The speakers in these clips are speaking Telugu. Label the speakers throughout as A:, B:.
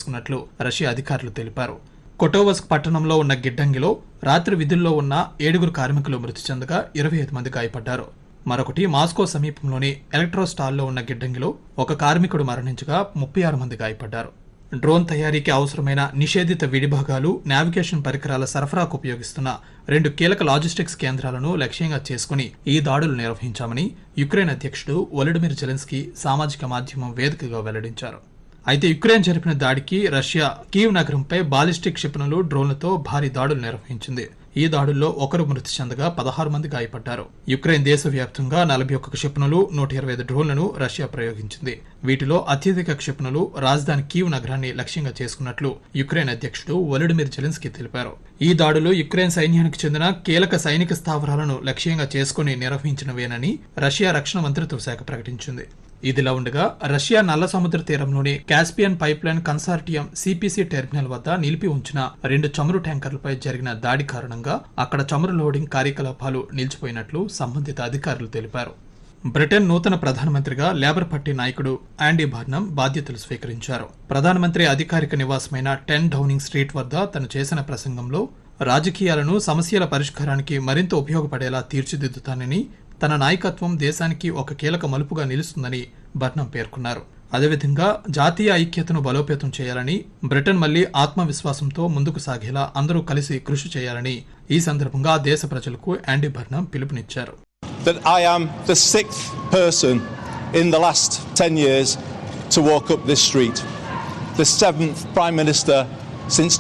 A: చేసుకున్నట్లు రష్యా అధికారులు తెలిపారు కొటోవస్క్ పట్టణంలో ఉన్న గిడ్డంగిలో రాత్రి విధుల్లో ఉన్న ఏడుగురు కార్మికులు మృతి చెందగా ఇరవై ఐదు మంది గాయపడ్డారు మరొకటి మాస్కో సమీపంలోని ఎలక్ట్రోస్టాల్లో ఉన్న గిడ్డంగిలో ఒక కార్మికుడు మరణించగా ముప్పై ఆరు మంది గాయపడ్డారు డ్రోన్ తయారీకి అవసరమైన నిషేధిత విడిభాగాలు నావిగేషన్ పరికరాల సరఫరాకు ఉపయోగిస్తున్న రెండు కీలక లాజిస్టిక్స్ కేంద్రాలను లక్ష్యంగా చేసుకుని ఈ దాడులు నిర్వహించామని యుక్రెయిన్ అధ్యక్షుడు వొలడిమిర్ జెలెన్స్కీ సామాజిక మాధ్యమం వేదికగా వెల్లడించారు అయితే యుక్రెయిన్ జరిపిన దాడికి రష్యా కీవ్ నగరంపై బాలిస్టిక్ క్షిపణులు డ్రోన్లతో భారీ దాడులు నిర్వహించింది ఈ దాడుల్లో ఒకరు మృతి చెందగా పదహారు మంది గాయపడ్డారు యుక్రెయిన్ దేశవ్యాప్తంగా నలభై ఒక్క క్షిపణులు నూట ఇరవై ఐదు డ్రోన్లను రష్యా ప్రయోగించింది వీటిలో అత్యధిక క్షిపణులు రాజధాని కీవ్ నగరాన్ని లక్ష్యంగా చేసుకున్నట్లు యుక్రెయిన్ అధ్యక్షుడు వొలడిమిర్ జెలెన్స్కీ తెలిపారు ఈ దాడులు యుక్రెయిన్ సైన్యానికి చెందిన కీలక సైనిక స్థావరాలను లక్ష్యంగా చేసుకుని నిర్వహించినవేనని రష్యా రక్షణ మంత్రిత్వ శాఖ ప్రకటించింది ఇదిలా ఉండగా రష్యా నల్ల సముద్ర తీరంలోని Caspian pipeline consortium CPC terminal వద్ద నిలిపి ఉంచిన రెండు చమురు ట్యాంకర్లపై జరిగిన దాడి కారణంగా అక్కడ చమురు లోడింగ్ కార్యకలాపాలు నిలిచిపోయినట్లు సంబంధిత అధికారులు తెలిపారు బ్రిటన్ నూతన ప్రధానమంత్రిగా లేబర్ పార్టీ నాయకుడు యాండీ బార్నమ్ బాధ్యతలు స్వీకరించారు ప్రధానమంత్రి అధికారిక నివాసమైన టెన్ డౌనింగ్ స్ట్రీట్ వద్ద తను చేసిన ప్రసంగంలో రాజకీయాలను సమస్యల పరిష్కారానికి మరింత ఉపయోగపడేలా తీర్చిదిద్దుతానని తన నాయకత్వం దేశానికి ఒక కీలక మలుపుగా నిలుస్తుందని బర్నం పేర్కొన్నారు అదేవిధంగా జాతీయ ఐక్యతను బలోపేతం చేయాలని బ్రిటన్ మళ్లీ ఆత్మవిశ్వాసంతో ముందుకు సాగేలా అందరూ కలిసి కృషి చేయాలని ఈ సందర్భంగా దేశ ప్రజలకు యాండీ బర్నం పిలుపునిచ్చారు
B: that I am the sixth person in the last 10 years to walk up this street, the seventh Prime Minister since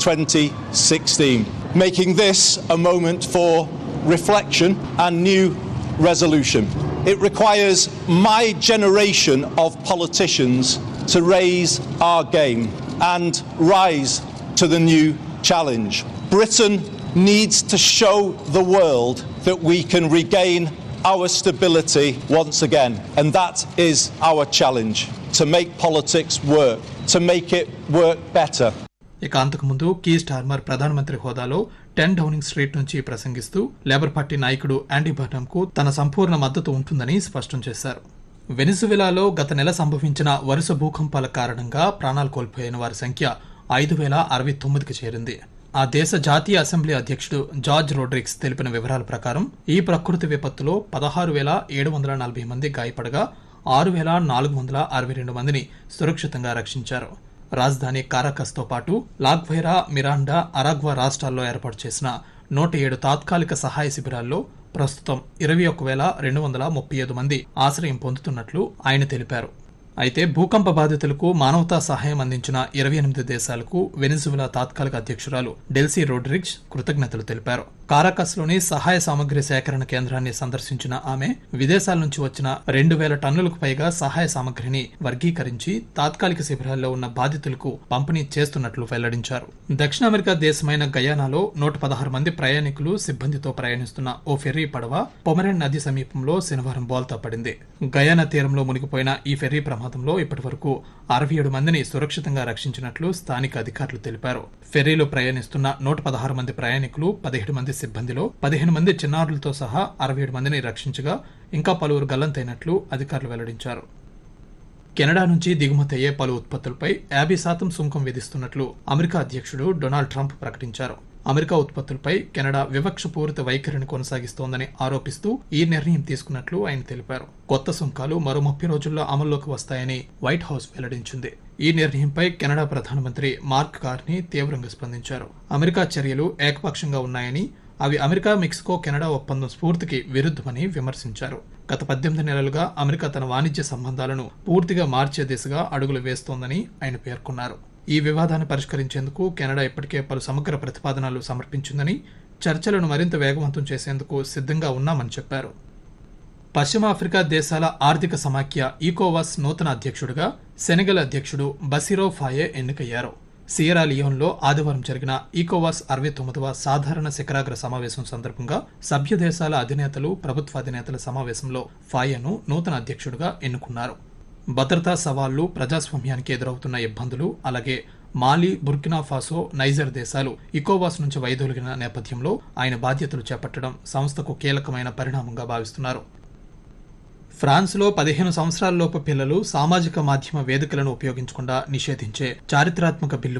B: 2016, making this a moment for reflection and new resolution. It requires my generation of politicians to raise our game and rise to the new challenge. Britain needs to show the world that we can regain our stability once again. And that is our challenge to make politics work, to make it work better.
A: ఇక అంతకుముందు కీ స్టార్మర్ ప్రధానమంత్రి హోదాలో టెన్ డౌనింగ్ స్ట్రీట్ నుంచి ప్రసంగిస్తూ లేబర్ పార్టీ నాయకుడు యాండీ బర్నమ్ కు తన సంపూర్ణ మద్దతు ఉంటుందని స్పష్టం చేశారు వెనిజువెలాలో గత నెల సంభవించిన వరుస భూకంపాల కారణంగా ప్రాణాలు కోల్పోయిన వారి సంఖ్య ఐదు వేల అరవై తొమ్మిదికి చేరింది ఆ దేశ జాతీయ అసెంబ్లీ అధ్యక్షుడు జార్జ్ రోడ్రిక్స్ తెలిపిన వివరాల ప్రకారం ఈ ప్రకృతి విపత్తులో పదహారు వేల ఏడు వందల నలభై మంది గాయపడగా ఆరు వేల నాలుగు వందల అరవై రెండు మందిని సురక్షితంగా రక్షించారు రాజధాని కారాకస్తో పాటు లాగ్వైరా మిరాండా అరాగ్వా రాష్ట్రాల్లో ఏర్పాటు చేసిన నూట ఏడు తాత్కాలిక సహాయ శిబిరాల్లో ప్రస్తుతం ఇరవై ఒక్క వేల రెండు వందల ముప్పై ఐదు మంది ఆశ్రయం పొందుతున్నట్లు ఆయన తెలిపారు అయితే భూకంప బాధితులకు మానవతా సహాయం అందించిన ఇరవై ఎనిమిది దేశాలకు వెనిజువెలా తాత్కాలిక అధ్యక్షురాలు డెల్సీ రోడ్రిగ్స్ కృతజ్ఞతలు తెలిపారు కారాకస్లోని సహాయ సామగ్రి సేకరణ కేంద్రాన్ని సందర్శించిన ఆమె విదేశాల నుంచి వచ్చిన రెండు వేల టన్నులకు పైగా సహాయ సామగ్రిని వర్గీకరించి తాత్కాలిక శిబిరాల్లో ఉన్న బాధితులకు పంపిణీ చేస్తున్నట్లు వెల్లడించారు దక్షిణ అమెరికా దేశమైన గయానాలో నూట పదహారు మంది ప్రయాణికులు సిబ్బందితో ప్రయాణిస్తున్న ఓ ఫెర్రీ పడవ పొమరెన్ నది సమీపంలో శనివారం బోల్తా పడింది గయానా తీరంలో మునిగిపోయిన ఈ ఫెర్రీ ప్రమాదంలో ఇప్పటి వరకు అరవై ఏడు మందిని సురక్షితంగా రక్షించినట్లు స్థానిక అధికారులు తెలిపారు ఫెర్రీలో ప్రయాణిస్తున్న నూట పదహారు మంది ప్రయాణికులు పదిహేడు మంది సిబ్బందిలో పదిహేను మంది చిన్నారులతో సహా అరవై ఏడు మందిని రక్షించగా ఇంకా పలువురు గల్లంతైనట్లు అధికారులు వెల్లడించారు కెనడా నుంచి దిగుమతి అయ్యే పలు ఉత్పత్తులపై యాభై శాతం సుంకం విధిస్తున్నట్లు అమెరికా అధ్యక్షుడు డొనాల్డ్ ట్రంప్ ప్రకటించారు అమెరికా ఉత్పత్తులపై కెనడా వివక్షపూరిత వైఖరిని కొనసాగిస్తోందని ఆరోపిస్తూ ఈ నిర్ణయం తీసుకున్నట్లు ఆయన తెలిపారు కొత్త సుంకాలు మరో ముప్పై రోజుల్లో అమల్లోకి వస్తాయని వైట్ హౌస్ వెల్లడించింది ఈ నిర్ణయంపై కెనడా ప్రధానమంత్రి మార్క్ కార్ని తీవ్రంగా స్పందించారు అమెరికా చర్యలు ఏకపక్షంగా ఉన్నాయని అవి అమెరికా మెక్సికో కెనడా ఒప్పందం స్ఫూర్తికి విరుద్ధమని విమర్శించారు గత పద్దెనిమిది నెలలుగా అమెరికా తన వాణిజ్య సంబంధాలను పూర్తిగా మార్చే దిశగా అడుగులు వేస్తోందని ఆయన పేర్కొన్నారు ఈ వివాదాన్ని పరిష్కరించేందుకు కెనడా ఇప్పటికే పలు సమగ్ర ప్రతిపాదనలు సమర్పించిందని చర్చలను మరింత వేగవంతం చేసేందుకు సిద్ధంగా ఉన్నామని చెప్పారు పశ్చిమ ఆఫ్రికా దేశాల ఆర్థిక సమాఖ్య ఈకోవాస్ నూతన అధ్యక్షుడిగా సెనెగల్ అధ్యక్షుడు బసిరో ఫాయే ఎన్నికయ్యారు సియరా లియోన్లో ఆదివారం జరిగిన ఈకోవాస్ అరవై తొమ్మిదవ సాధారణ శిఖరాగ్ర సమావేశం సందర్భంగా సభ్య దేశాల అధినేతలు ప్రభుత్వాధినేతల సమావేశంలో ఫాయేను నూతన అధ్యక్షుడిగా ఎన్నుకున్నారు భద్రతా సవాళ్లు ప్రజాస్వామ్యానికి ఎదురవుతున్న ఇబ్బందులు అలాగే మాలి బుర్కినా ఫాసో నైజర్ దేశాలు ఇకోవాస్ నుంచి వైదొలిగిన నేపథ్యంలో ఆయన బాధ్యతలు చేపట్టడం సంస్థకు కీలకమైన పరిణామంగా భావిస్తున్నారు ఫ్రాన్స్లో పదిహేను సంవత్సరాలలోపు పిల్లలు సామాజిక మాధ్యమ వేదికలను ఉపయోగించకుండా నిషేధించే చారిత్రాత్మక బిల్లు